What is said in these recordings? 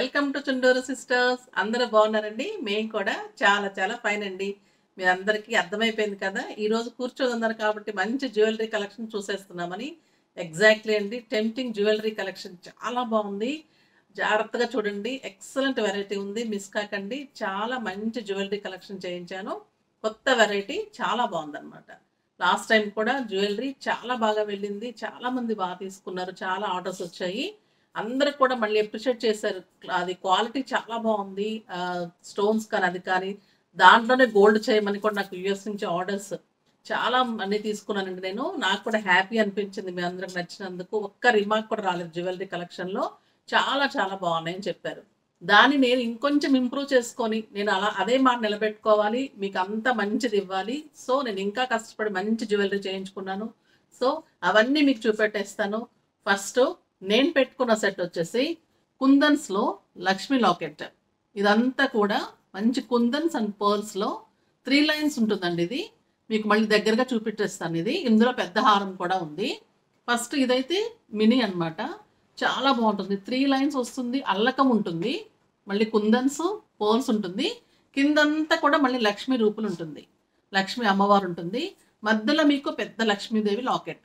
welcome to Chunduru sisters అందరూ బాగున్నారండి మేము కూడా చాలా చాలా ఫైన్ అండి మీ అందరికీ అర్థమైపోయింది కదా ఈ రోజు కూర్చొని ఉన్నారు కాబట్టి మంచి జ్యువెలరీ కలెక్షన్ చూసేస్తున్నామని ఎగ్జాక్ట్లీ అండి టెంప్టింగ్ జ్యువెలరీ కలెక్షన్ చాలా బాగుంది జాగ్రత్తగా చూడండి ఎక్సలెంట్ వెరైటీ ఉంది మిస్ కాకండి చాలా మంచి జ్యువెలరీ కలెక్షన్ చేయించాను కొత్త వెరైటీ చాలా బాగుందన్నమాట లాస్ట్ టైం కూడా జ్యువెలరీ చాలా బాగా వెళ్ళింది చాలా మంది బాగా తీసుకున్నారు చాలా ఆర్డర్స్ వచ్చాయి అందరూ కూడా మళ్ళీ అప్రిషియేట్ చేశారు అది క్వాలిటీ చాలా బాగుంది స్టోన్స్ కానీ అది కానీ దాంట్లోనే గోల్డ్ చేయమని కూడా నాకు యూఎస్ నుంచి ఆర్డర్స్ చాలా అన్ని తీసుకున్నానండి నేను నాకు కూడా హ్యాపీ అనిపించింది మీ అందరికి నచ్చినందుకు ఒక్క రిమార్క్ కూడా రాలేదు జ్యువెలరీ కలెక్షన్లో చాలా చాలా బాగున్నాయని చెప్పారు దాన్ని నేను ఇంకొంచెం ఇంప్రూవ్ చేసుకొని నేను అలా అదే మాట నిలబెట్టుకోవాలి మీకు అంత మంచిది ఇవ్వాలి సో నేను ఇంకా కష్టపడి మంచి జ్యువెలరీ చేయించుకున్నాను సో అవన్నీ మీకు చూపెట్టేస్తాను ఫస్ట్ నేను పెట్టుకున్న సెట్ వచ్చేసి కుందన్స్లో లక్ష్మీ లాకెట్ ఇదంతా కూడా మంచి కుందన్స్ అండ్ పర్ల్స్లో త్రీ లైన్స్ ఉంటుందండి ఇది మీకు మళ్ళీ దగ్గరగా చూపించేస్తాను ఇది ఇందులో పెద్ద హారం కూడా ఉంది ఫస్ట్ ఇదైతే మినీ అన్నమాట చాలా బాగుంటుంది త్రీ లైన్స్ వస్తుంది అల్లకం ఉంటుంది మళ్ళీ కుందన్స్ పోల్స్ ఉంటుంది కిందంతా కూడా మళ్ళీ లక్ష్మీ రూపులు ఉంటుంది లక్ష్మీ అమ్మవారు ఉంటుంది మధ్యలో మీకు పెద్ద లక్ష్మీదేవి లాకెట్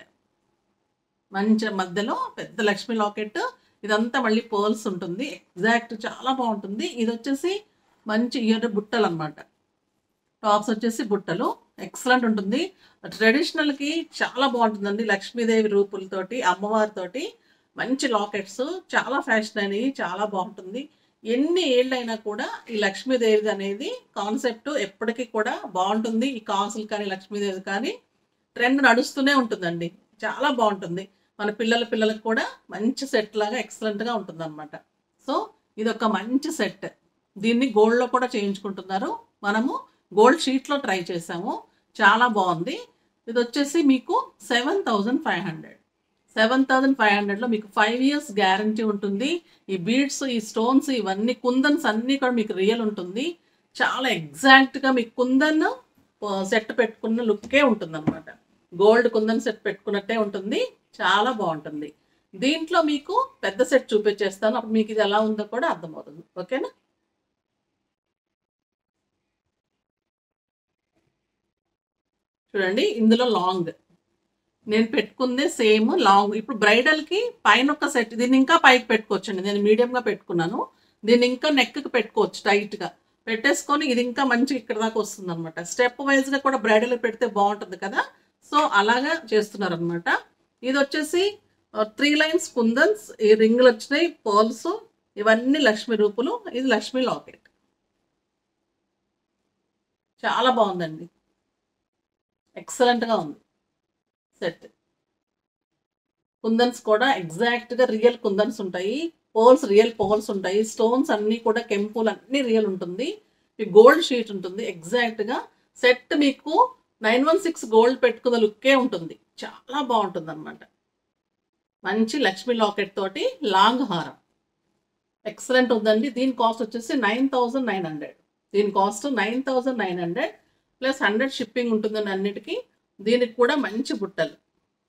మంచి మధ్యలో పెద్ద లక్ష్మీ లాకెట్ ఇదంతా మళ్ళీ పోల్స్ ఉంటుంది ఎగ్జాక్ట్ చాలా బాగుంటుంది ఇది వచ్చేసి మంచి ఇయర్ బుట్టలు అనమాట టాప్స్ వచ్చేసి బుట్టలు ఎక్సలెంట్ ఉంటుంది ట్రెడిషనల్కి చాలా బాగుంటుందండి లక్ష్మీదేవి రూపులతోటి అమ్మవారితోటి మంచి లాకెట్స్ చాలా ఫ్యాషన్ అయినవి చాలా బాగుంటుంది ఎన్ని ఏళ్ళైనా కూడా ఈ లక్ష్మీదేవి అనేది కాన్సెప్ట్ ఎప్పటికీ కూడా బాగుంటుంది ఈ కాసులు కానీ లక్ష్మీదేవి కానీ ట్రెండ్ నడుస్తూనే ఉంటుందండి చాలా బాగుంటుంది మన పిల్లల పిల్లలకు కూడా మంచి సెట్ లాగా ఎక్సలెంట్గా ఉంటుంది అనమాట సో ఇది ఒక మంచి సెట్ దీన్ని గోల్డ్లో కూడా చేయించుకుంటున్నారు మనము గోల్డ్ షీట్లో ట్రై చేసాము చాలా బాగుంది ఇది వచ్చేసి మీకు seven thousand five hundred seven thousand five హండ్రెడ్లో మీకు ఫైవ్ ఇయర్స్ గ్యారంటీ ఉంటుంది ఈ బీడ్స్ ఈ స్టోన్స్ ఇవన్నీ కుందన్స్ అన్నీ కూడా మీకు రియల్ ఉంటుంది చాలా ఎగ్జాక్ట్గా మీకు కుందన్ సెట్ పెట్టుకున్న లుక్కే ఉంటుంది అనమాట గోల్డ్ కుందన్ సెట్ పెట్టుకున్నట్టే ఉంటుంది చాలా బాగుంటుంది దీంట్లో మీకు పెద్ద సెట్ చూపించేస్తాను అప్పుడు మీకు ఇది ఎలా ఉందో కూడా అర్థమవుతుంది ఓకేనా చూడండి ఇందులో లాంగ్ నేను పెట్టుకుందే సేమ్ లాంగ్ ఇప్పుడు బ్రైడల్కి పైన ఒక సెట్ దీన్ని ఇంకా పైకి పెట్టుకోవచ్చండి నేను మీడియంగా పెట్టుకున్నాను దీన్ని ఇంకా నెక్కి పెట్టుకోవచ్చు టైట్గా పెట్టేసుకొని ఇది ఇంకా మంచిగా ఇక్కడ దాకా వస్తుంది అనమాట స్టెప్ వైజ్గా కూడా బ్రైడల్ పెడితే బాగుంటుంది కదా సో అలాగా చేస్తున్నారు అనమాట ఇది వచ్చేసి త్రీ లైన్స్ కుందన్స్ ఈ రింగులు వచ్చినాయి పోల్స్ ఇవన్నీ లక్ష్మీ రూపులు ఇది లక్ష్మీ లాకెట్ చాలా బాగుందండి ఎక్సలెంట్గా ఉంది సెట్ కుందన్స్ కూడా ఎగ్జాక్ట్గా రియల్ కుందన్స్ ఉంటాయి పోల్స్ రియల్ పోల్స్ ఉంటాయి స్టోన్స్ అన్నీ కూడా కెంపులు అన్నీ రియల్ ఉంటుంది గోల్డ్ షీట్ ఉంటుంది ఎగ్జాక్ట్గా సెట్ మీకు నైన్ వన్ సిక్స్ గోల్డ్ పెట్టుకున్న లుక్కే ఉంటుంది చాలా బాగుంటుంది అనమాట మంచి లక్ష్మీ లాకెట్ తోటి లాంగ్ హారం ఎక్సలెంట్ ఉందండి దీని కాస్ట్ వచ్చేసి నైన్ థౌజండ్ నైన్ హండ్రెడ్ దీని cost nine thousand nine hundred plus hundred shipping ఉంటుందండి అన్నిటికీ దీనికి కూడా మంచి బుట్టలు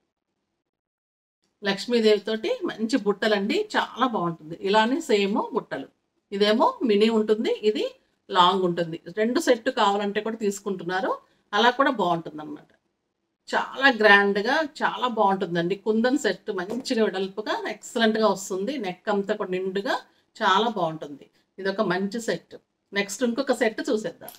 లక్ష్మీదేవితోటి మంచి బుట్టలండి చాలా బాగుంటుంది ఇలానే సేమ్ బుట్టలు ఇదేమో మినీ ఉంటుంది ఇది లాంగ్ ఉంటుంది రెండు సెట్ కావాలంటే కూడా తీసుకుంటున్నారు అలా కూడా బాగుంటుంది అనమాట చాలా గ్రాండ్గా చాలా బాగుంటుందండి కుందన్ సెట్ మంచిగా వెడల్పుగా ఎక్సలెంట్గా వస్తుంది నెక్ అంతా కూడా నిండుగా చాలా బాగుంటుంది ఇది ఒక మంచి సెట్ నెక్స్ట్ ఇంకొక సెట్ చూసేద్దాం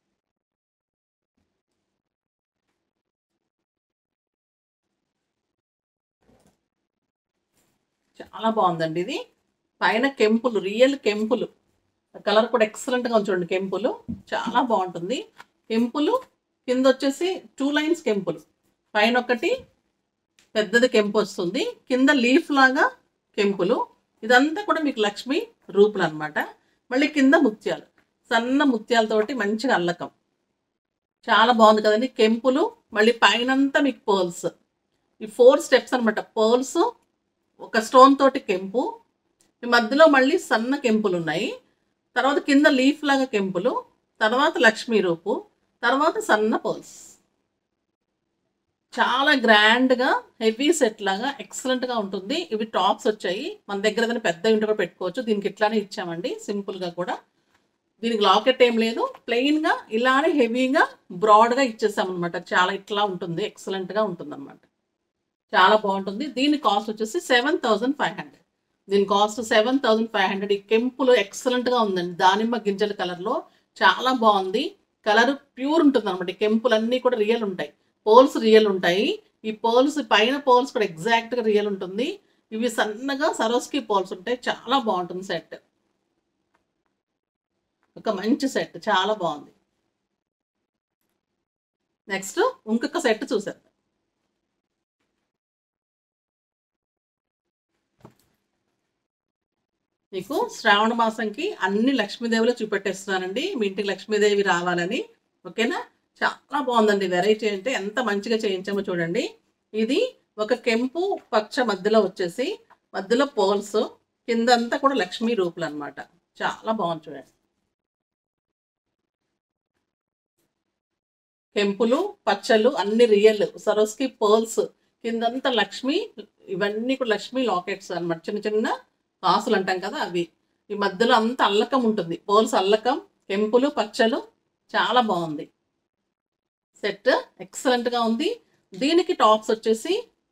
చాలా బాగుందండి ఇది పైన కెంపులు రియల్ కెంపులు కలర్ కూడా ఎక్సలెంట్గా ఉంచండి కెంపులు చాలా బాగుంటుంది కెంపులు కింద వచ్చేసి టూ లైన్స్ కెంపులు పైన ఒకటి పెద్దది కెంపు వస్తుంది కింద లీఫ్ లాగా కెంపులు ఇదంతా కూడా మీకు లక్ష్మి రూపులు అనమాట మళ్ళీ కింద ముత్యాలు సన్న ముత్యాలతోటి మంచిగా అల్లకం చాలా బాగుంది కదండి కెంపులు మళ్ళీ పైనంతా మీకు పర్ల్స్ ఈ ఫోర్ స్టెప్స్ అనమాట పర్ల్స్ ఒక స్టోన్ తోటి కెంపు ఈ మధ్యలో మళ్ళీ సన్న కెంపులు ఉన్నాయి తర్వాత కింద లీఫ్ లాగా కెంపులు తర్వాత లక్ష్మీ రూపు తర్వాత సన్న పర్ల్స్ చాలా గ్రాండ్గా హెవీ సెట్ లాగా ఎక్సలెంట్గా ఉంటుంది ఇవి టాప్స్ వచ్చాయి మన దగ్గర ఏదైనా పెద్ద ఇంటి కూడా పెట్టుకోవచ్చు దీనికి ఇట్లానే ఇచ్చామండి సింపుల్గా కూడా దీనికి లాకెట్ ఏం లేదు ప్లెయిన్గా ఇలానే హెవీగా బ్రాడ్గా ఇచ్చేసామన్నమాట చాలా ఇట్లా ఉంటుంది ఎక్సలెంట్గా ఉంటుంది అనమాట చాలా బాగుంటుంది దీని కాస్ట్ వచ్చేసి సెవెన్ థౌజండ్ ఫైవ్ హండ్రెడ్ దీని cost seven thousand five hundred ఈ కెంపులు ఎక్సలెంట్గా ఉందండి దానిమ్మ గింజల కలర్లో చాలా బాగుంది కలర్ ప్యూర్ ఉంటుంది అనమాట ఈ కెంపులన్నీ కూడా రియల్ ఉంటాయి పోల్స్ రియల్ ఉంటాయి ఈ పోల్స్ పైన పోల్స్ కూడా ఎగ్జాక్ట్గా రియల్ ఉంటుంది ఇవి సన్నగా సరోస్కి పోల్స్ ఉంటాయి చాలా బాగుంటుంది సెట్ ఒక మంచి సెట్ చాలా బాగుంది నెక్స్ట్ ఇంకొక సెట్ చూసారు మీకు శ్రావణ మాసంకి అన్ని లక్ష్మీదేవులు చూపెట్టేస్తున్నానండి మీ ఇంటికి లక్ష్మీదేవి రావాలని ఓకేనా చాలా బాగుందండి వెరైటీ అంటే ఎంత మంచిగా చేయించామో చూడండి ఇది ఒక కెంపు పచ్చ మధ్యలో వచ్చేసి మధ్యలో పోల్స్ కిందంతా కూడా లక్ష్మీ రూపులు అనమాట చాలా బాగుంది చూడండి కెంపులు పచ్చలు అన్ని రియల్ సరోస్కి పర్ల్స్ కిందంతా లక్ష్మి ఇవన్నీ కూడా లక్ష్మీ లాకెట్స్ అన్నమాట చిన్న చిన్న కాసులు అంటాం కదా అవి ఈ మధ్యలో అంత అల్లకం ఉంటుంది పోల్స్ అల్లకం కెంపులు పచ్చలు చాలా బాగుంది సెట్ ఎక్సలెంట్గా ఉంది దీనికి టాప్స్ వచ్చేసి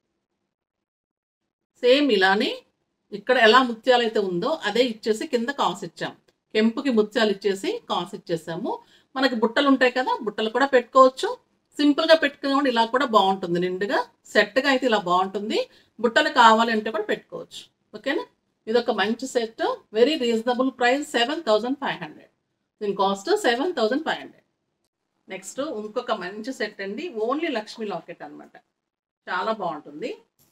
సేమ్ ఇలానే ఇక్కడ ఎలా ముత్యాలు అయితే ఉందో అదే ఇచ్చేసి కింద కాసు ఇచ్చాం కెంపుకి ముత్యాలు ఇచ్చేసి కాసు ఇచ్చేసాము మనకి బుట్టలు ఉంటాయి కదా బుట్టలు కూడా పెట్టుకోవచ్చు సింపుల్గా పెట్టుకుని ఇలా కూడా బాగుంటుంది నిండుగా సెట్గా అయితే ఇలా బాగుంటుంది బుట్టలు కావాలి అంటే కూడా పెట్టుకోవచ్చు ఓకేనా ఇది ఒక మంచి set very reasonable price seven thousand five hundred దీని cost seven thousand five hundred next ఇంకొక మంచి సెట్ అండి ఓన్లీ లక్ష్మీ లాకెట్ అన్నమాట చాలా బాగుంటుంది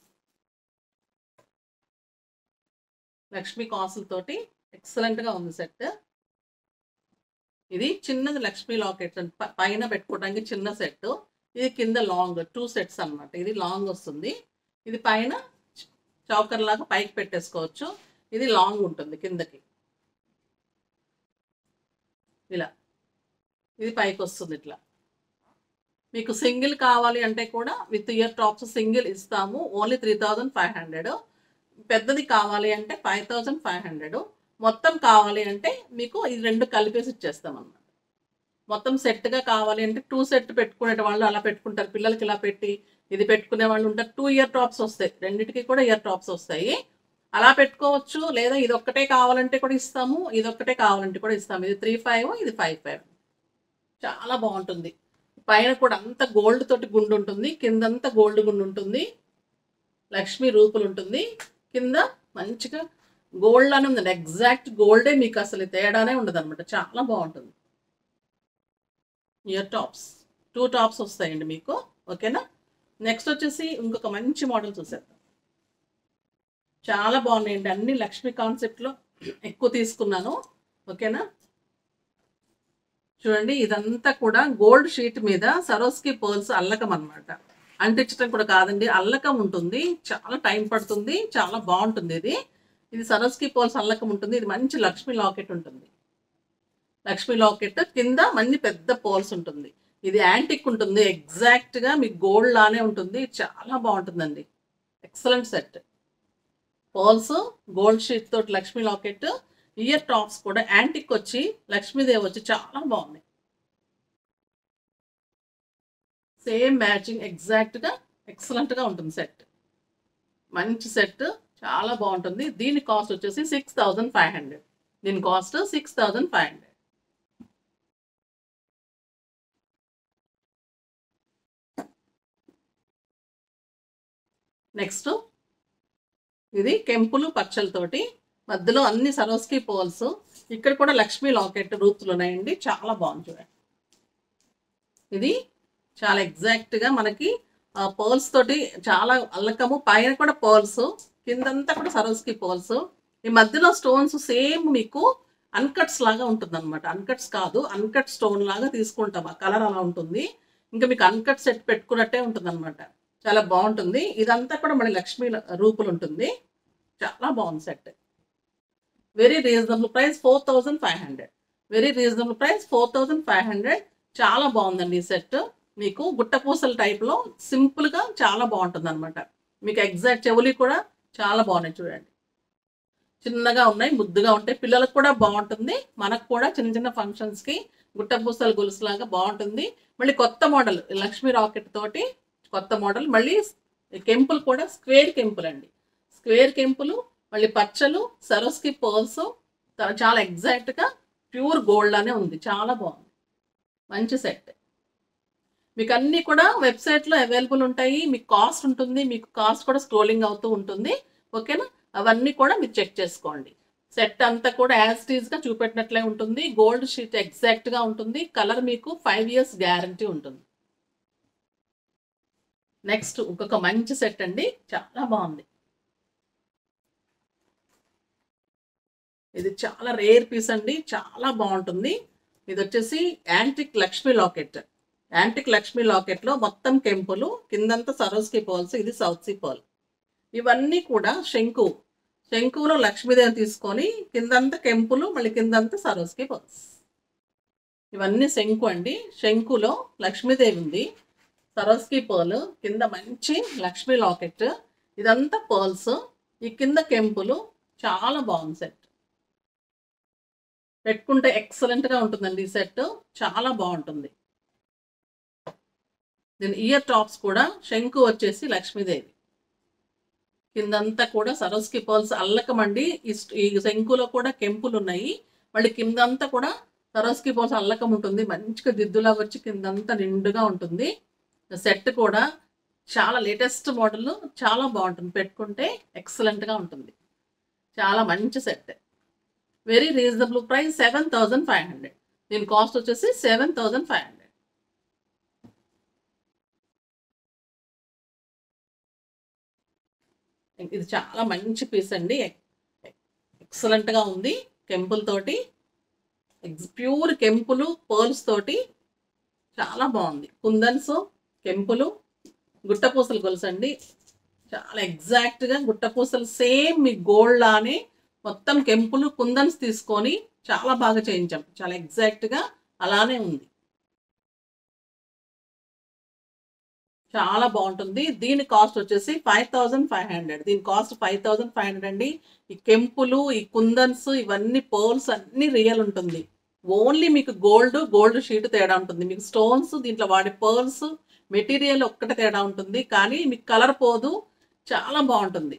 లక్ష్మీ కాసులతోటి ఎక్సలెంట్గా ఉంది సెట్ ఇది చిన్నది లక్ష్మీ లాకెట్ ప- పైన పెట్టుకోవడానికి చిన్న సెట్ ఇది కింద లాంగ్ టూ సెట్స్ అన్నమాట ఇది లాంగ్ వస్తుంది ఇది పైన చౌకర్ లాగా పైకి పెట్టేసుకోవచ్చు ఇది లాంగ్ ఉంటుంది కిందకి ఇలా ఇది పైకి వస్తుంది ఇట్లా మీకు సింగిల్ కావాలి అంటే కూడా విత్ ఇయర్ టాప్స్ సింగిల్ ఇస్తాము only three thousand five hundred పెద్దది కావాలి అంటే ఫైవ్ థౌజండ్ ఫైవ్ హండ్రెడ్ మొత్తం కావాలి అంటే మీకు ఈ రెండు కలిపేసి ఇచ్చేస్తాం అన్నమాట మొత్తం సెట్గా కావాలి అంటే టూ సెట్ పెట్టుకునే వాళ్ళు అలా పెట్టుకుంటారు పిల్లలకి ఇలా పెట్టి ఇది పెట్టుకునే వాళ్ళు ఉంటారు టూ ఇయర్ టాప్స్ వస్తాయి రెండింటికి కూడా ఇయర్ టాప్స్ వస్తాయి అలా పెట్టుకోవచ్చు లేదా ఇది ఒక్కటే కావాలంటే కూడా ఇస్తాము ఇది ఒక్కటే కావాలంటే కూడా ఇస్తాము ఇది త్రీ ఫైవ్ ఇది ఫైవ్ ఫైవ్ చాలా బాగుంటుంది పైన కూడా అంత గోల్డ్ తోటి గుండు ఉంటుంది కిందంతా గోల్డ్ గుండు ఉంటుంది లక్ష్మీ రూపులు ఉంటుంది కింద మంచిగా గోల్డ్ అని ఉందండి ఎగ్జాక్ట్ గోల్డే మీకు అసలు తేడానే ఉండదు అనమాట చాలా బాగుంటుంది ఇయర్ టాప్స్ టూ టాప్స్ వస్తాయండి మీకు ఓకేనా నెక్స్ట్ వచ్చేసి ఇంకొక మంచి మోడల్ చూసేద్దాం చాలా బాగున్నాయండి అన్ని లక్ష్మీ కాన్సెప్ట్లో ఎక్కువ తీసుకున్నాను ఓకేనా చూడండి ఇదంతా కూడా గోల్డ్ షీట్ మీద సరోస్కి పర్ల్స్ అల్లకం అన్నమాట అంటించడం కూడా కాదండి అల్లకం ఉంటుంది చాలా టైం పడుతుంది చాలా బాగుంటుంది ఇది ఇది సరోస్కి పర్ల్స్ అల్లకం ఉంటుంది ఇది మంచి లక్ష్మీ లాకెట్ ఉంటుంది లక్ష్మీ లాకెట్ కింద మంచి పెద్ద పోల్స్ ఉంటుంది ఇది యాంటిక్ ఉంటుంది ఎగ్జాక్ట్ గా మీకు గోల్డ్ లానే ఉంటుంది చాలా బాగుంటుందండి excellent set pearls gold sheet తోటి లక్ష్మీ లాకెట్ ఇయర్ టాప్స్ కూడా యాంటిక్ వచ్చి లక్ష్మీదేవి వచ్చి చాలా బాగున్నాయి సేమ్ మ్యాచింగ్ ఎగ్జాక్ట్ గా ఎక్సలెంట్ గా ఉంటుంది సెట్ మంచి సెట్ చాలా బాగుంటుంది దీని కాస్ట్ వచ్చేసి సిక్స్ థౌజండ్ ఫైవ్ హండ్రెడ్ దీని cost six thousand five hundred next ఇది కెంపులు పచ్చలతోటి మధ్యలో అన్ని సరోస్కి పోల్స్ ఇక్కడ కూడా లక్ష్మీ లాకెట్ రూపులు ఉన్నాయండి చాలా బాగుంది చూడండి ఇది చాలా ఎగ్జాక్ట్ గా మనకి పర్ల్స్ తోటి చాలా అల్లకము పైన కూడా పర్ల్స్ కిందంతా కూడా సరోస్కి పర్ల్స్ ఈ మధ్యలో స్టోన్స్ సేమ్ మీకు అన్కట్స్ లాగా ఉంటుంది అనమాట అన్కట్స్ కాదు అన్కట్ స్టోన్ లాగా తీసుకుంటాం ఆ కలర్ అలా ఉంటుంది ఇంకా మీకు అన్కట్ సెట్ పెట్టుకున్నట్టే ఉంటుంది అనమాట చాలా బాగుంటుంది ఇదంతా కూడా మన లక్ష్మీ రూపులు ఉంటుంది చాలా బాగుంది set very reasonable price four thousand five hundred very reasonable price four thousand five hundred చాలా బాగుందండి ఈ సెట్ మీకు గుట్టపూసల టైప్లో సింపుల్గా చాలా బాగుంటుంది అనమాట మీకు ఎగ్జాక్ట్ చెవులు కూడా చాలా బాగున్నాయి చూడండి చిన్నగా ఉన్నాయి ముద్దుగా ఉంటాయి పిల్లలకు కూడా బాగుంటుంది మనకు కూడా చిన్న చిన్న ఫంక్షన్స్కి గుట్టపూసల గొలుసులాగా బాగుంటుంది మళ్ళీ కొత్త మోడల్ లక్ష్మీ రాకెట్ తోటి కొత్త మోడల్ మళ్ళీ కెంపుల్ కూడా స్క్వేర్ కెంపుల్ అండి స్క్వేర్ కెంపులు మళ్ళీ పచ్చలు సరోస్కి పర్ల్స్ చాలా ఎగ్జాక్ట్గా ప్యూర్ గోల్డ్ అనే ఉంది చాలా బాగుంది మంచి సెట్ మీకు అన్నీ కూడా వెబ్సైట్లో అవైలబుల్ ఉంటాయి మీకు కాస్ట్ ఉంటుంది మీకు కాస్ట్ కూడా స్క్రోలింగ్ అవుతూ ఉంటుంది ఓకేనా అవన్నీ కూడా మీరు చెక్ చేసుకోండి సెట్ అంతా కూడా యాజ్ టీజ్గా చూపెట్టినట్లే ఉంటుంది గోల్డ్ షీట్ ఎగ్జాక్ట్గా ఉంటుంది కలర్ మీకు ఫైవ్ ఇయర్స్ గ్యారంటీ ఉంటుంది నెక్స్ట్ ఇంకొక మంచి సెట్ అండి చాలా బాగుంది ఇది చాలా రేర్ పీస్ అండి చాలా బాగుంటుంది ఇది వచ్చేసి antique Lakshmi locket antique Lakshmi లాకెట్లో మొత్తం కెంపులు కిందంతా సరోస్కి పర్ల్స్ ఇది సౌత్ సీ పర్ల్ ఇవన్నీ కూడా శంకు శంకులో లక్ష్మీదేవి తీసుకొని కిందంతా కెంపులు మళ్ళీ కిందంతా సరోస్కి పర్ల్స్ ఇవన్నీ శంకు అండి శంకులో లక్ష్మీదేవి ఉంది సరోస్కి పర్ల్ కింద మంచి లక్ష్మీ లాకెట్ ఇదంతా పర్ల్స్ ఈ కింద కెంపులు చాలా బాగుంది సెట్ పెట్టుకుంటే ఎక్సలెంట్గా ఉంటుందండి ఈ సెట్ చాలా బాగుంటుంది దీని ఇయర్ టాప్స్ కూడా శంకు వచ్చేసి లక్ష్మీదేవి కిందంతా కూడా సరోస్కి పర్ల్స్ అల్లకమండి ఈ స్ట్- ఈ శంకులో కూడా కెంపులు ఉన్నాయి మళ్ళీ కిందంతా కూడా సరోస్కి పర్ల్స్ అల్లకం ఉంటుంది మంచిగా దిద్దులా వచ్చి కిందంతా నిండుగా ఉంటుంది సెట్ కూడా చాలా లేటెస్ట్ మోడల్ చాలా బాగుంటుంది పెట్టుకుంటే ఎక్సలెంట్గా ఉంటుంది చాలా మంచి set very reasonable price seven thousand five hundred దీని కాస్ట్ వచ్చేసి సెవెన్ థౌజండ్ ఫైవ్ హండ్రెడ్ ఇది చాలా మంచి పీస్ అండి ఎక్సలెంట్గా ఉంది కెంపుల్ తోటి ప్యూర్ కెంపులు పర్ల్స్ తోటి చాలా బాగుంది కుందన్స్ కెంపులు గుట్టపూసలు గొలుసు అండి చాలా ఎగ్జాక్ట్గా గుట్టపూసలు సేమ్ మీ గోల్డ్ లానే మొత్తం కెంపులు కుందన్స్ తీసుకొని చాలా బాగా చేయించాం చాలా ఎగ్జాక్ట్గా అలానే ఉంది చాలా బాగుంటుంది దీని కాస్ట్ వచ్చేసి ఫైవ్ థౌజండ్ ఫైవ్ హండ్రెడ్ దీని cost five thousand five hundred అండి ఈ కెంపులు ఈ కుందన్స్ ఇవన్నీ పర్ల్స్ అన్ని రియల్ ఉంటుంది ఓన్లీ మీకు గోల్డ్ గోల్డ్ షీట్ తేడా ఉంటుంది మీకు స్టోన్స్ దీంట్లో వాడే పర్ల్స్ మెటీరియల్ ఒక్కటే తేడా ఉంటుంది కానీ మీకు కలర్ పోదు చాలా బాగుంటుంది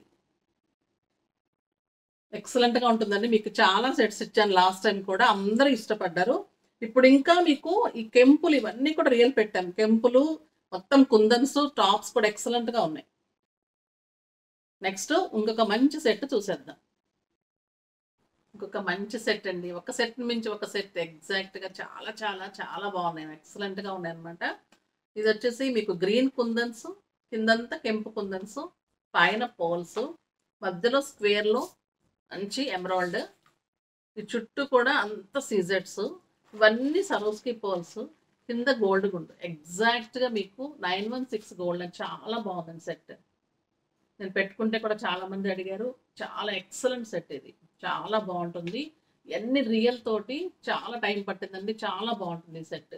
ఎక్సలెంట్గా ఉంటుందండి మీకు చాలా సెట్స్ ఇచ్చాను లాస్ట్ టైం కూడా అందరూ ఇష్టపడ్డారు ఇప్పుడు ఇంకా మీకు ఈ కెంపులు ఇవన్నీ కూడా రియల్ పెట్టాను కెంపులు మొత్తం కుందన్స్ టాప్స్ కూడా ఎక్సలెంట్గా ఉన్నాయి నెక్స్ట్ ఇంకొక మంచి సెట్ చూసేద్దాం ఇంకొక మంచి సెట్ అండి ఒక సెట్ మించి ఒక సెట్ ఎగ్జాక్ట్గా చాలా చాలా చాలా బాగున్నాయి ఎక్సలెంట్గా ఉన్నాయి అనమాట ఇది వచ్చేసి మీకు గ్రీన్ కుందన్స్ కిందంతా కెంపు కుందన్స్ పైన పోల్స్ మధ్యలో స్క్వేర్లో మంచి ఎమరాల్డ్ ఈ చుట్టూ కూడా అంత సీజెట్స్ ఇవన్నీ సరోస్కి పోల్స్ కింద గోల్డ్ గుండు ఎగ్జాక్ట్గా మీకు నైన్ వన్ సిక్స్ గోల్డ్ అని చాలా బాగుందండి సెట్ నేను పెట్టుకుంటే కూడా చాలా మంది అడిగారు చాలా ఎక్సలెంట్ సెట్ ఇది చాలా బాగుంటుంది ఎన్ని రియల్ తోటి చాలా టైం పట్టిందండి చాలా బాగుంటుంది ఈ సెట్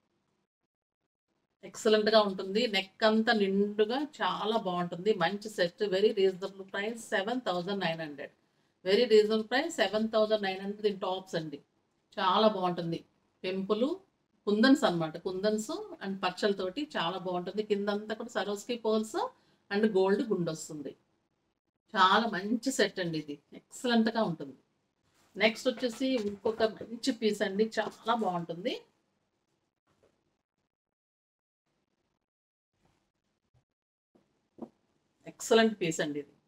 ఎక్సలెంట్గా ఉంటుంది నెక్ అంతా నిండుగా చాలా బాగుంటుంది మంచి set very reasonable price seven thousand nine hundred very reasonable price seven thousand nine hundred దీని టాప్స్ అండి చాలా బాగుంటుంది పెంపులు కుందన్స్ అన్నమాట కుందన్స్ అండ్ పచ్చలతోటి చాలా బాగుంటుంది కిందంతా కూడా సరోస్కి పోల్స్ అండ్ గోల్డ్ గుండు వస్తుంది చాలా మంచి సెట్ అండి ఇది ఎక్సలెంట్గా ఉంటుంది నెక్స్ట్ వచ్చేసి ఇంకొక మంచి పీస్ అండి చాలా బాగుంటుంది ఎక్సలెంట్ పీస్ అండి ఇది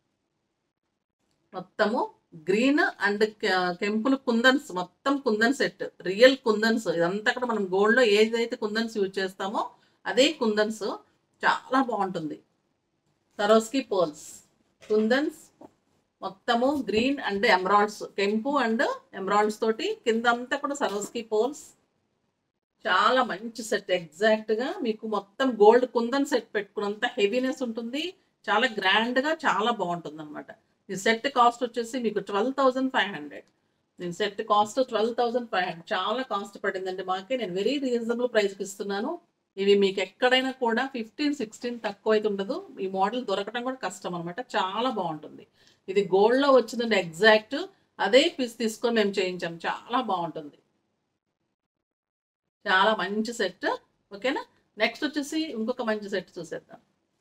మొత్తము గ్రీన్ అండ్ కెంపుల్ కుందన్స్ మొత్తం కుందన్ సెట్ రియల్ కుందన్స్ ఇదంతా కూడా మనం గోల్డ్లో ఏదైతే కుందన్స్ యూజ్ చేస్తామో అదే కుందన్స్ చాలా బాగుంటుంది సరోస్కి పోల్స్ కుందన్స్ మొత్తము గ్రీన్ అండ్ ఎమరాల్డ్స్ కెంపు అండ్ ఎమరాల్డ్స్ తోటి కింద అంతా కూడా సరోస్కి పోల్స్ చాలా మంచి సెట్ ఎగ్జాక్ట్గా మీకు మొత్తం గోల్డ్ కుందన్ సెట్ పెట్టుకున్నంత హెవీనెస్ ఉంటుంది చాలా గ్రాండ్గా చాలా బాగుంటుంది అనమాట ఈ సెట్ కాస్ట్ వచ్చేసి మీకు ట్వెల్వ్ థౌజండ్ ఫైవ్ హండ్రెడ్ దీని set cost twelve thousand five hundred చాలా కాస్ట్ పడిందండి మాకే నేను వెరీ రీజనబుల్ ప్రైస్కి ఇస్తున్నాను ఇవి మీకు ఎక్కడైనా కూడా ఫిఫ్టీన్ సిక్స్టీన్ తక్కువ అయితే ఉండదు ఈ మోడల్ దొరకడం కూడా కష్టం అనమాట చాలా బాగుంటుంది ఇది గోల్డ్లో వచ్చిందండి ఎగ్జాక్ట్ అదే పీస్ తీసుకొని మేము చేయించాం చాలా బాగుంటుంది చాలా మంచి సెట్ ఓకేనా నెక్స్ట్ వచ్చేసి ఇంకొక మంచి సెట్ చూసేద్దాం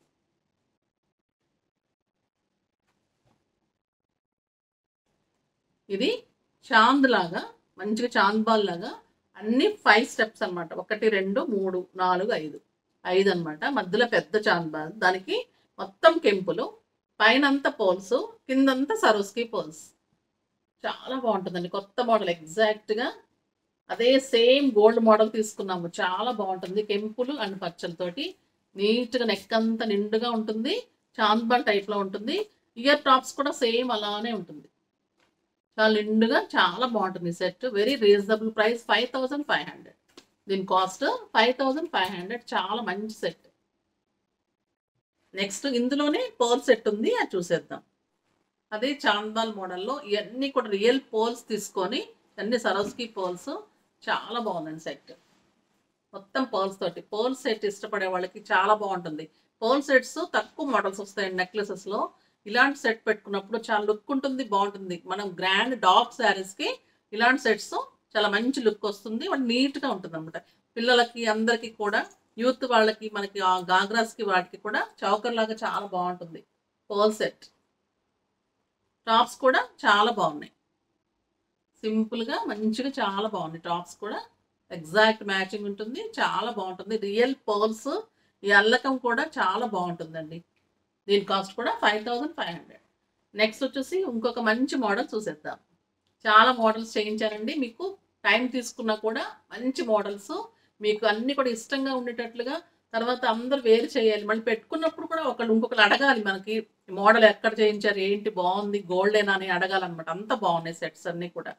ఇది చాంద్ లాగా మంచిగా చాంద్ బాల్ లాగా అన్ని ఫైవ్ స్టెప్స్ అన్నమాట ఒకటి రెండు మూడు నాలుగు ఐదు ఐదు అన్నమాట మధ్యలో పెద్ద చాంద్ బాల్ దానికి మొత్తం కెంపులు పైన అంతా పోల్స్ కిందంతా సరోస్కి పోల్స్ చాలా బాగుంటుందండి కొత్త మోడల్ ఎగ్జాక్ట్గా అదే సేమ్ గోల్డ్ మోడల్ తీసుకున్నాము చాలా బాగుంటుంది కెంపులు అండ్ పచ్చలతోటి నీట్గా నెక్ అంతా నిండుగా ఉంటుంది చాంద్బాల్ టైప్లో ఉంటుంది ఇయర్ టాప్స్ కూడా సేమ్ అలానే ఉంటుంది చాలా నిండుగా చాలా బాగుంటుంది set very reasonable price five thousand five hundred దీని cost five thousand five hundred చాలా మంచి సెట్ నెక్స్ట్ ఇందులోనే పోల్ సెట్ ఉంది అది చూసేద్దాం అదే చాందాల్ మోడల్లో ఇవన్నీ కూడా రియల్ పోల్స్ తీసుకొని అన్ని సరోస్కి పోల్స్ చాలా బాగుందండి సెట్ మొత్తం పోల్స్ తోటి పోల్ సెట్ ఇష్టపడే వాళ్ళకి చాలా బాగుంటుంది పోల్ సెట్స్ తక్కువ మోడల్స్ వస్తాయండి నెక్లెసెస్లో ఇలాంటి సెట్ పెట్టుకున్నప్పుడు చాలా లుక్ ఉంటుంది బాగుంటుంది మనం గ్రాండ్ డాగ్ శారీస్కి ఇలాంటి సెట్స్ చాలా మంచి లుక్ వస్తుంది వాటి నీట్గా ఉంటుంది అనమాట పిల్లలకి అందరికీ కూడా యూత్ వాళ్ళకి మనకి ఆ గాగ్రాస్కి వాటికి కూడా చౌకర్ లాగా చాలా బాగుంటుంది పోల్ సెట్ టాప్స్ కూడా చాలా బాగున్నాయి సింపుల్గా మంచిగా చాలా బాగున్నాయి టాప్స్ కూడా ఎగ్జాక్ట్ మ్యాచింగ్ ఉంటుంది చాలా బాగుంటుంది రియల్ పర్ల్స్ ఈ అల్లకం కూడా చాలా బాగుంటుందండి దీని కాస్ట్ కూడా five thousand five hundred next వచ్చేసి ఇంకొక మంచి మోడల్ చూసేద్దాం చాలా మోడల్స్ చేయించారండి మీకు టైం తీసుకున్నా కూడా మంచి మోడల్స్ మీకు అన్ని కూడా ఇష్టంగా ఉండేటట్లుగా తర్వాత అందరు వేరు చేయాలి మళ్ళీ పెట్టుకున్నప్పుడు కూడా ఒకళ్ళు ఇంకొకరు అడగాలి మనకి మోడల్ ఎక్కడ చేయించారు ఏంటి బాగుంది గోల్డేనా అని అడగాలన్నమాట అంత బాగున్నాయి సెట్స్ అన్ని కూడా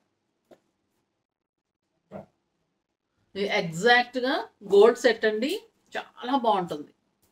ఇది ఎగ్జాక్ట్ గా గోల్డ్ సెట్ అండి చాలా బాగుంటుంది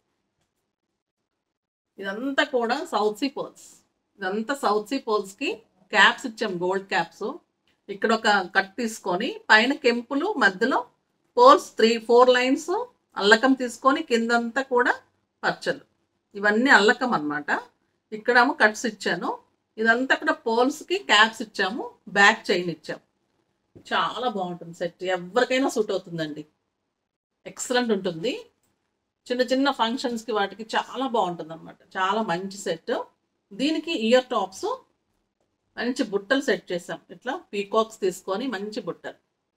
ఇదంతా కూడా సౌత్ సీ పోల్స్ ఇదంతా సౌత్ సీ పోల్స్ కి క్యాప్స్ ఇచ్చాం గోల్డ్ క్యాప్స్ ఇక్కడ ఒక కట్ తీసుకొని పైన కెంపులు మధ్యలో పోల్స్ త్రీ ఫోర్ లైన్స్ అల్లకం తీసుకొని కిందంతా కూడా పచ్చలు ఇవన్నీ అల్లకం అన్నమాట ఇక్కడేమో కట్స్ ఇచ్చాను ఇదంతా కూడా పోల్స్కి క్యాప్స్ ఇచ్చాము బ్యాక్ చైన్ ఇచ్చాము చాలా బాగుంటుంది సెట్ ఎవరికైనా సూట్ అవుతుందండి ఎక్సలెంట్ ఉంటుంది చిన్న చిన్న ఫంక్షన్స్కి వాటికి చాలా బాగుంటుంది అనమాట చాలా మంచి సెట్ దీనికి ఇయర్ టాప్స్ మంచి బుట్టలు సెట్ చేసాం ఇట్లా పీకాక్స్ తీసుకొని మంచి బుట్టలు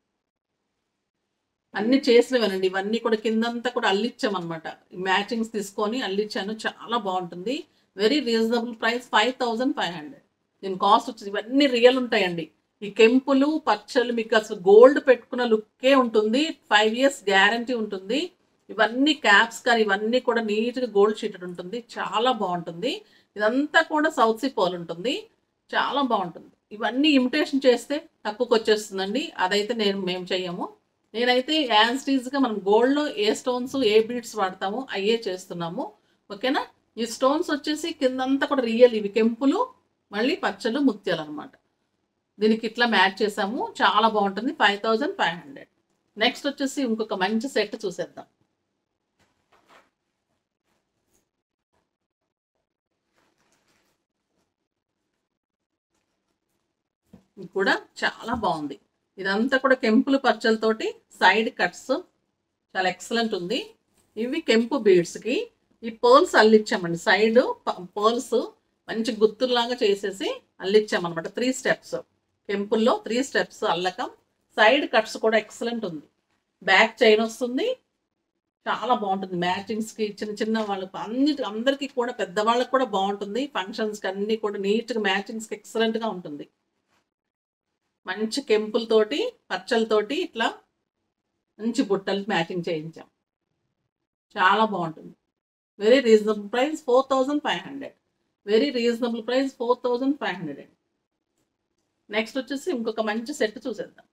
అన్ని చేసినవేనండి ఇవన్నీ కూడా కిందంతా కూడా అల్లిచ్చాం అనమాట మ్యాచింగ్స్ తీసుకొని అల్లిచ్చాను చాలా బాగుంటుంది very reasonable price five thousand five hundred దీని కాస్ట్ వచ్చి ఇవన్నీ రియల్ ఉంటాయండి ఈ కెంపులు పచ్చలు మీకు అసలు గోల్డ్ పెట్టుకున్న లుక్కే ఉంటుంది ఫైవ్ ఇయర్స్ గ్యారంటీ ఉంటుంది ఇవన్నీ క్యాప్స్ కానీ ఇవన్నీ కూడా నీట్గా గోల్డ్ షీటెడ్ ఉంటుంది చాలా బాగుంటుంది ఇదంతా కూడా సౌత్ సీ పోల్ ఉంటుంది చాలా బాగుంటుంది ఇవన్నీ ఇమిటేషన్ చేస్తే తక్కువకి వచ్చేస్తుందండి అదైతే నేను మేము చెయ్యము నేనైతే యాజ్ గా మనం గోల్డ్లో ఏ స్టోన్స్ ఏ బీడ్స్ వాడతామో అయ్యే చేస్తున్నాము ఓకేనా ఈ స్టోన్స్ వచ్చేసి కిందంతా కూడా రియల్ ఇవి కెంపులు మళ్ళీ పచ్చలు ముత్యాలు అనమాట దీనికి ఇట్లా మ్యాచ్ చేసాము చాలా బాగుంటుంది five thousand five hundred next వచ్చేసి ఇంకొక మంచి సెట్ చూసేద్దాం ఇది కూడా చాలా బాగుంది ఇదంతా కూడా కెంపులు పచ్చలతోటి సైడ్ కట్స్ చాలా ఎక్సలెంట్ ఉంది ఇవి కెంపు బీడ్స్కి ఈ పర్ల్స్ అల్లిచ్చామండి సైడ్ పర్ల్స్ మంచి గుత్తుల్లాగా చేసేసి అల్లిచ్చామన్నమాట త్రీ స్టెప్స్ కెంపుల్లో త్రీ స్టెప్స్ అల్లకం సైడ్ కట్స్ కూడా ఎక్సలెంట్ ఉంది బ్యాక్ చైన్ వస్తుంది చాలా బాగుంటుంది మ్యాచింగ్స్కి చిన్న చిన్న వాళ్ళకి అన్ని అందరికీ కూడా పెద్దవాళ్ళకి కూడా బాగుంటుంది ఫంక్షన్స్కి అన్ని కూడా నీట్గా మ్యాచింగ్స్కి ఎక్సలెంట్గా ఉంటుంది మంచి కెంపులతోటి పచ్చలతోటి ఇట్లా మంచి బుట్టలు మ్యాచింగ్ చేయించాం చాలా బాగుంటుంది very reasonable price four thousand five hundred very reasonable price four thousand five hundred next వచ్చేసి ఇంకొక మంచి సెట్ చూసేద్దాం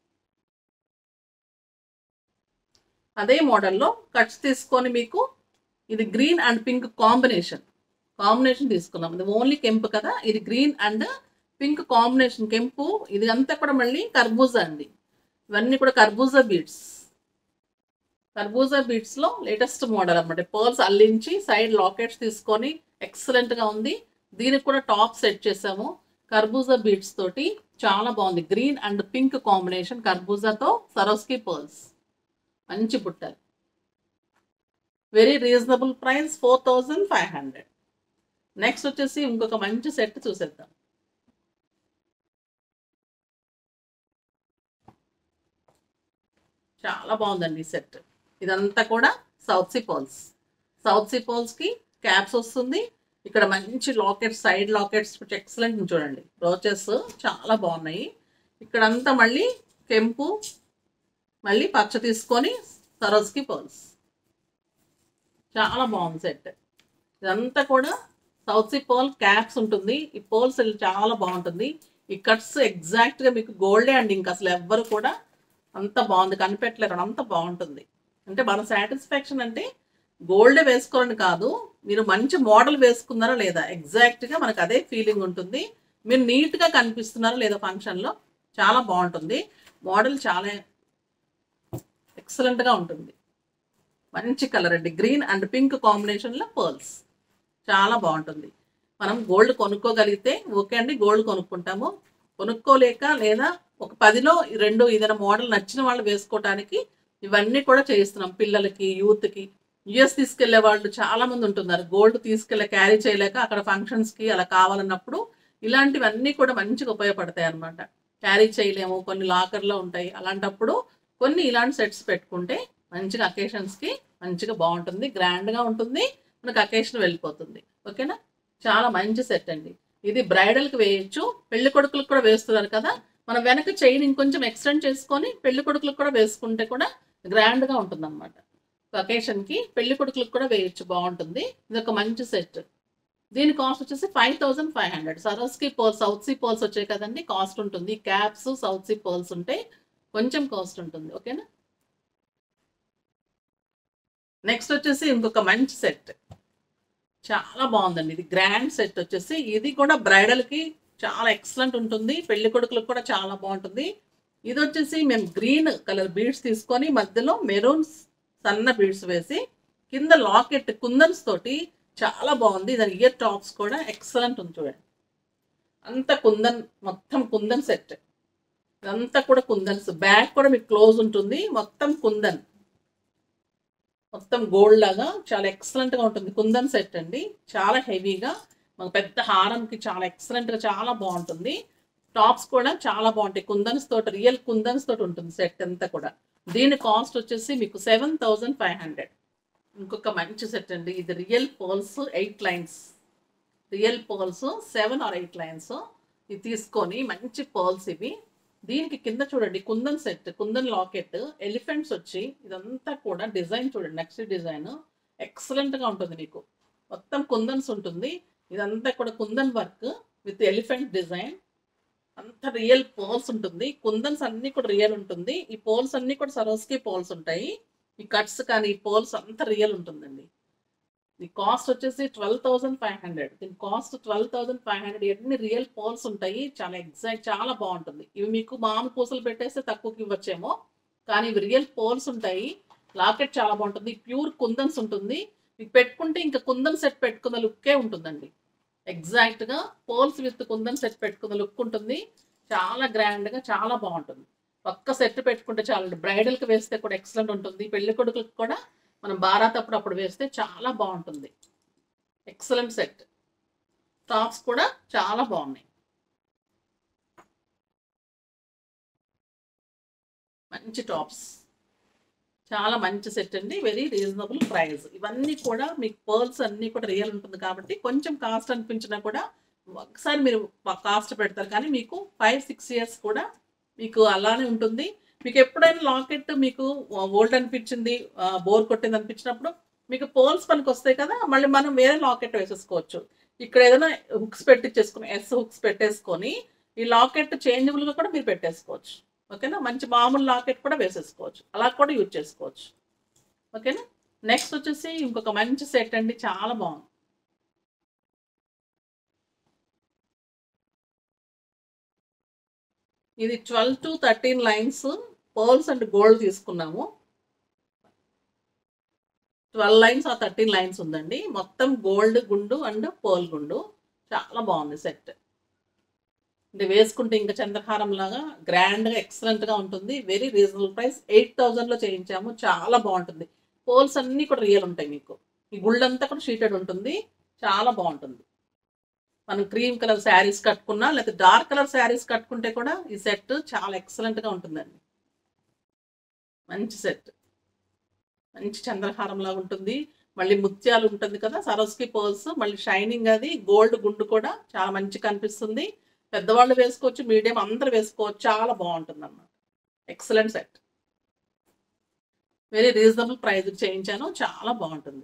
అదే మోడల్లో కట్స్ తీసుకొని మీకు ఇది green and pink combination combination తీసుకున్నాం ఇది ఓన్లీ కెంపు కదా ఇది గ్రీన్ అండ్ పింక్ కాంబినేషన్ కెంపు ఇది అంతా కూడా మళ్ళీ కర్బూజా అండి ఇవన్నీ కూడా కర్బూజా బీడ్స్ కర్బూజా బీట్స్ లో లేటెస్ట్ మోడల్ అన్నమాట పర్ల్స్ అల్లించి సైడ్ లాకెట్స్ తీసుకొని ఎక్సలెంట్ గా ఉంది దీనికి కూడా టాప్ సెట్ చేసాము కర్బూజా బీట్స్ తోటి చాలా బాగుంది గ్రీన్ అండ్ పింక్ కాంబినేషన్ కర్బూజాతో సరోస్కి పర్ల్స్ మంచి బుట్టలు very reasonable price four thousand five hundred next వచ్చేసి ఇంకొక మంచి సెట్ చూసేద్దాం చాలా బాగుందండి ఈ సెట్ ఇదంతా కూడా south sea pearls south sea పర్ల్స్కి క్యాప్స్ వస్తుంది ఇక్కడ మంచి లాకెట్స్ సైడ్ లాకెట్స్ ఎక్సలెంట్ చూడండి రోచెస్ చాలా బాగున్నాయి ఇక్కడంతా మళ్ళీ కెంపు మళ్ళీ పచ్చ తీసుకొని సరోస్కి పర్ల్స్ చాలా బాగుంది సెట్ ఇదంతా కూడా సౌత్ సీ పర్ల్ క్యాప్స్ ఉంటుంది ఈ పర్ల్స్ చాలా బాగుంటుంది ఈ కట్స్ ఎగ్జాక్ట్గా మీకు గోల్డే అండి ఇంకా అసలు ఎవ్వరు కూడా అంత బాగుంది కనిపెట్టలేరు అంత బాగుంటుంది అంటే మన సాటిస్ఫాక్షన్ అంటే గోల్డ్ వేసుకోవాలని కాదు మీరు మంచి మోడల్ వేసుకున్నారా లేదా ఎగ్జాక్ట్గా మనకు అదే ఫీలింగ్ ఉంటుంది మీరు నీట్గా కనిపిస్తున్నారా లేదా ఫంక్షన్లో చాలా బాగుంటుంది మోడల్ చాలా ఎక్సలెంట్గా ఉంటుంది మంచి కలర్ అండి గ్రీన్ అండ్ పింక్ కాంబినేషన్లో పర్ల్స్ చాలా బాగుంటుంది మనం గోల్డ్ కొనుక్కోగలిగితే ఓకే అండి గోల్డ్ కొనుక్కుంటాము కొనుక్కోలేక లేదా ఒక పదిలో ఈ రెండు ఏదైనా మోడల్ నచ్చిన వాళ్ళు వేసుకోవటానికి ఇవన్నీ కూడా చేయిస్తున్నాం పిల్లలకి యూత్కి యుఎస్ తీసుకెళ్లే వాళ్ళు చాలా మంది ఉంటున్నారు గోల్డ్ తీసుకెళ్ళి క్యారీ చేయలేక అక్కడ ఫంక్షన్స్కి అలా కావాలన్నప్పుడు ఇలాంటివన్నీ కూడా మంచిగా ఉపయోగపడతాయి అన్నమాట క్యారీ చేయలేము కొన్ని లాకర్లో ఉంటాయి అలాంటప్పుడు కొన్ని ఇలాంటి సెట్స్ పెట్టుకుంటే మంచిగా అకేషన్స్కి మంచిగా బాగుంటుంది గ్రాండ్గా ఉంటుంది మనకు అకేషన్ వెళ్ళిపోతుంది ఓకేనా చాలా మంచి సెట్ అండి ఇది బ్రైడల్కి వేయచ్చు పెళ్లి కొడుకులకు కూడా వేస్తున్నారు కదా మనం వెనక చైన్ ఇంకొంచెం ఎక్స్టెండ్ చేసుకొని పెళ్లి కొడుకులకు కూడా వేసుకుంటే కూడా గ్రాండ్గా ఉంటుంది అనమాట అకేషన్కి పెళ్లి కొడుకులకు కూడా వేయచ్చు బాగుంటుంది ఇది ఒక మంచి సెట్ దీని కాస్ట్ వచ్చేసి five thousand five hundred Swarovski pearls south sea pearls వచ్చాయి కదండి కాస్ట్ ఉంటుంది క్యాప్స్ సౌత్ సీ పర్ల్స్ ఉంటాయి కొంచెం కాస్ట్ ఉంటుంది ఓకేనా నెక్స్ట్ వచ్చేసి ఇంకొక మంచి సెట్ చాలా బాగుందండి ఇది గ్రాండ్ సెట్ వచ్చేసి ఇది కూడా బ్రైడల్కి చాలా ఎక్సలెంట్ ఉంటుంది పెళ్లి కొడుకులకు కూడా చాలా బాగుంటుంది ఇది వచ్చేసి మేము గ్రీన్ కలర్ బీడ్స్ తీసుకొని మధ్యలో మెరూన్ సన్న బీడ్స్ వేసి కింద లాకెట్ కుందన్స్ తోటి చాలా బాగుంది దాని ఇయర్ టాప్స్ కూడా ఎక్సలెంట్ ఉంది చూడండి అంత కుందన్ మొత్తం కుందన్ సెట్ ఇదంతా కూడా కుందన్స్ బ్యాక్ కూడా మీకు క్లోజ్ ఉంటుంది మొత్తం కుందన్ మొత్తం గోల్డ్ లాగా చాలా ఎక్సలెంట్ గా ఉంటుంది కుందన్ సెట్ అండి చాలా హెవీగా మాకు పెద్ద హారంకి చాలా ఎక్సలెంట్ గా చాలా బాగుంటుంది టాప్స్ కూడా చాలా బాగుంటాయి కుందన్స్ తోటి రియల్ కుందన్స్ తోటి ఉంటుంది సెట్ అంతా కూడా దీని కాస్ట్ వచ్చేసి మీకు సెవెన్ థౌజండ్ ఫైవ్ హండ్రెడ్ ఇంకొక మంచి సెట్ అండి ఇది real pearls eight lines real pearls seven or eight lines ఇది తీసుకొని మంచి పర్ల్స్ ఇవి దీనికి కింద చూడండి kundan set kundan locket elephants వచ్చి ఇదంతా కూడా డిజైన్ చూడండి నెక్స్ట్ డిజైన్ ఎక్సలెంట్ గా ఉంటుంది మీకు మొత్తం కుందన్స్ ఉంటుంది ఇదంతా కూడా kundan work with elephant design అంత రియల్ పోల్స్ ఉంటుంది కుందన్స్ అన్ని కూడా రియల్ ఉంటుంది ఈ పోల్స్ అన్ని కూడా సరోస్కి పోల్స్ ఉంటాయి ఈ కట్స్ కానీ ఈ పోల్స్ అంత రియల్ ఉంటుందండి ఈ కాస్ట్ వచ్చేసి ట్వెల్వ్ థౌసండ్ ఫైవ్ హండ్రెడ్ దీని cost twelve thousand five hundred ఎన్ని రియల్ పోల్స్ ఉంటాయి చాలా ఎగ్జాక్ట్ చాలా బాగుంటుంది ఇవి మీకు మామూలు పూసలు పెట్టేస్తే తక్కువకి ఇవ్వచ్చేమో కానీ ఇవి రియల్ పోల్స్ ఉంటాయి లాకెట్ చాలా బాగుంటుంది ప్యూర్ కుందన్స్ ఉంటుంది మీకు పెట్టుకుంటే ఇంకా కుందన్ సెట్ పెట్టుకున్న లుక్కే ఉంటుందండి ఎగ్జాక్ట్ గా పోల్స్ విత్ కుందన్ సెట్ పెట్టుకున్న లుక్ ఉంటుంది చాలా గ్రాండ్ గా చాలా బాగుంటుంది ఒక్క సెట్ పెట్టుకుంటే చాలా బ్రైడల్ కి వేస్తే కూడా ఎక్సలెంట్ ఉంటుంది పెళ్లి కొడుకులకు కూడా మనం బారాత్ అప్పుడు అప్పుడు వేస్తే చాలా బాగుంటుంది ఎక్సలెంట్ సెట్ టాప్స్ కూడా చాలా బాగున్నాయి మంచి టాప్స్ చాలా మంచి సెట్ అండి వెరీ రీజనబుల్ ప్రైస్ ఇవన్నీ కూడా మీకు పర్ల్స్ అన్నీ కూడా రియల్ ఉంటుంది కాబట్టి కొంచెం కాస్ట్ అనిపించినా కూడా ఒకసారి మీరు కాస్ట్ పెడతారు కానీ మీకు ఫైవ్ సిక్స్ ఇయర్స్ కూడా మీకు అలానే ఉంటుంది మీకు ఎప్పుడైనా లాకెట్ మీకు ఓల్డ్ అనిపించింది బోర్ కొట్టింది అనిపించినప్పుడు మీకు పోల్స్ పనికి వస్తాయి కదా మళ్ళీ మనం వేరే లాకెట్ వేసేసుకోవచ్చు ఇక్కడ ఏదైనా హుక్స్ పెట్టించేసుకుని ఎస్ హుక్స్ పెట్టేసుకొని ఈ లాకెట్ చేంజబుల్గా కూడా మీరు పెట్టేసుకోవచ్చు ఓకేనా మంచి మామూలు లాకెట్ కూడా వేసేసుకోవచ్చు అలా కూడా యూజ్ చేసుకోవచ్చు ఓకేనా నెక్స్ట్ వచ్చేసి ఇంకొక మంచి సెట్ అండి చాలా బాగుంది ఇది twelve to thirteen lines pearls and gold తీసుకున్నాము ట్వెల్వ్ లైన్స్ ఆ థర్టీన్ లైన్స్ ఉందండి మొత్తం గోల్డ్ గుండు అండ్ పోల్ గుండు చాలా బాగుంది సెట్ అంటే వేసుకుంటే ఇంకా చంద్రహారం లాగా గ్రాండ్గా ఎక్సలెంట్గా ఉంటుంది వెరీ రీజనబుల్ ప్రైస్ ఎయిట్ థౌజండ్లో చేయించాము చాలా బాగుంటుంది పోల్స్ అన్నీ కూడా రియల్ ఉంటాయి మీకు ఈ గుళ్ళు అంతా కూడా షీటెడ్ ఉంటుంది చాలా బాగుంటుంది మనం క్రీమ్ కలర్ శారీస్ కట్టుకున్నా లేదా డార్క్ కలర్ శారీస్ కట్టుకుంటే కూడా ఈ సెట్ చాలా ఎక్సలెంట్గా ఉంటుందండి మంచి సెట్ మంచి చంద్రహారం లాగా ఉంటుంది మళ్ళీ ముత్యాలు ఉంటుంది కదా సరోస్కి పోల్స్ మళ్ళీ షైనింగ్ అది గోల్డ్ గుండు కూడా చాలా మంచి కనిపిస్తుంది పెద్దవాళ్ళు వేసుకోవచ్చు మీడియం అందరు వేసుకోవచ్చు చాలా బాగుంటుంది అన్నమాట excellent set very reasonable price చేయించాను చాలా బాగుంటుంది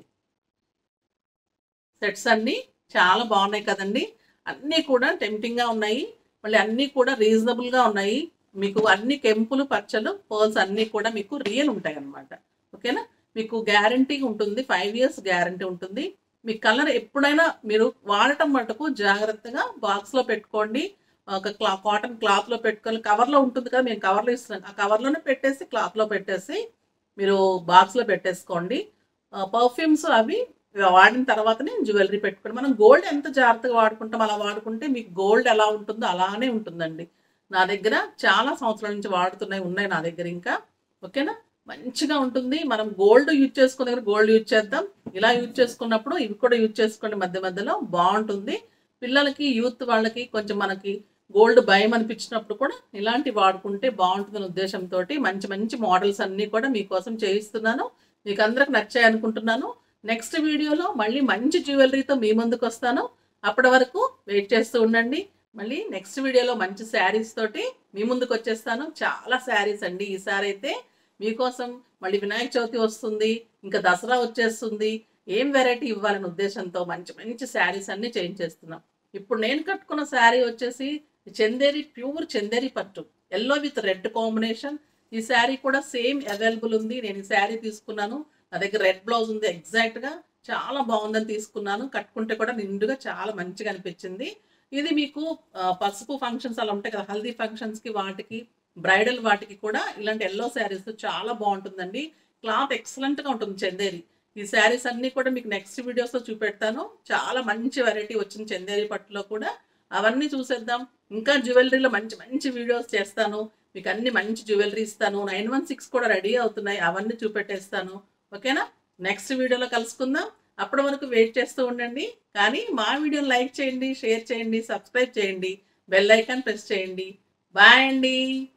సెట్స్ అన్నీ చాలా బాగున్నాయి కదండి అన్నీ కూడా టెంప్టింగ్గా ఉన్నాయి మళ్ళీ అన్నీ కూడా రీజనబుల్గా ఉన్నాయి మీకు అన్ని కెంపులు పచ్చలు పర్ల్స్ అన్నీ కూడా మీకు రియల్ ఉంటాయి అన్నమాట ఓకేనా మీకు గ్యారంటీ ఉంటుంది ఫైవ్ ఇయర్స్ గ్యారంటీ ఉంటుంది మీ కలర్ ఎప్పుడైనా మీరు వాడటం మటుకు జాగ్రత్తగా బాక్స్లో పెట్టుకోండి ఒక క్లా కాటన్ క్లాత్లో పెట్టుకొని కవర్లో ఉంటుంది కదా మేము కవర్లో ఇస్తున్నాం ఆ కవర్లోనే పెట్టేసి క్లాత్లో పెట్టేసి మీరు బాక్స్లో పెట్టేసుకోండి పర్ఫ్యూమ్స్ అవి వాడిన తర్వాతనే జ్యువెలరీ పెట్టుకోండి మనం గోల్డ్ ఎంత జాగ్రత్తగా వాడుకుంటాం అలా వాడుకుంటే మీకు గోల్డ్ ఎలా ఉంటుందో అలానే ఉంటుందండి నా దగ్గర చాలా సంవత్సరాల నుంచి వాడుతున్నాయి ఉన్నాయి నా దగ్గర ఇంకా ఓకేనా మంచిగా ఉంటుంది మనం గోల్డ్ యూజ్ చేసుకున్న దగ్గర గోల్డ్ యూజ్ చేద్దాం ఇలా యూజ్ చేసుకున్నప్పుడు ఇవి కూడా యూజ్ చేసుకోండి మధ్య మధ్యలో బాగుంటుంది పిల్లలకి యూత్ వాళ్ళకి కొంచెం మనకి గోల్డ్ భయం అనిపించినప్పుడు కూడా ఇలాంటి వాడుకుంటే బాగుంటుందనే ఉద్దేశంతో మంచి మంచి మోడల్స్ అన్నీ కూడా మీకోసం చేయిస్తున్నాను మీకు అందరికి నచ్చాయి అనుకుంటున్నాను నెక్స్ట్ వీడియోలో మళ్ళీ మంచి జ్యువెలరీతో మీ ముందుకు వస్తాను అప్పటి వరకు వెయిట్ చేస్తూ ఉండండి మళ్ళీ నెక్స్ట్ వీడియోలో మంచి శారీస్ తోటి మీ ముందుకు వచ్చేస్తాను చాలా శారీస్ అండి ఈసారి అయితే మీకోసం మళ్ళీ వినాయక చవితి వస్తుంది ఇంకా దసరా వచ్చేస్తుంది ఏం వెరైటీ ఇవ్వాలనే ఉద్దేశంతో మంచి మంచి శారీస్ అన్ని చేయించేస్తున్నాం ఇప్పుడు నేను కట్టుకున్న శారీ వచ్చేసి చందేరి ప్యూర్ చందేరి పట్టు ఎల్లో విత్ రెడ్ కాంబినేషన్ ఈ శారీ కూడా సేమ్ అవైలబుల్ ఉంది నేను ఈ శారీ తీసుకున్నాను నా దగ్గర రెడ్ బ్లౌజ్ ఉంది ఎగ్జాక్ట్ గా చాలా బాగుందని తీసుకున్నాను కట్టుకుంటే కూడా నిండుగా చాలా మంచిగా అనిపించింది ఇది మీకు ఆ, పసుపు ఫంక్షన్స్ అలా ఉంటాయి కదా హల్దీ ఫంక్షన్స్ కి వాటికి బ్రైడల్ వాటికి కూడా ఇలాంటి ఎల్లో శారీస్ చాలా బాగుంటుందండి క్లాత్ ఎక్సలెంట్ గా ఉంటుంది చందేరి ఈ శారీస్ అన్ని కూడా మీకు నెక్స్ట్ వీడియోస్ లో చూపెడతాను చాలా మంచి వెరైటీ వచ్చింది చందేరి పట్టులో కూడా అవన్నీ చూసేద్దాం ఇంకా జ్యువెలరీలో మంచి మంచి వీడియోస్ చేస్తాను మీకు అన్ని మంచి జ్యువెలరీ ఇస్తాను నైన్ వన్ సిక్స్ కూడా రెడీ అవుతున్నాయి అవన్నీ చూపెట్టేస్తాను ఓకేనా నెక్స్ట్ వీడియోలో కలుసుకుందాం అప్పటి వరకు వెయిట్ చేస్తూ ఉండండి కానీ మా వీడియోని లైక్ చేయండి షేర్ చేయండి సబ్స్క్రైబ్ చేయండి బెల్ ఐకాన్ ప్రెస్ చేయండి బాయ్ అండి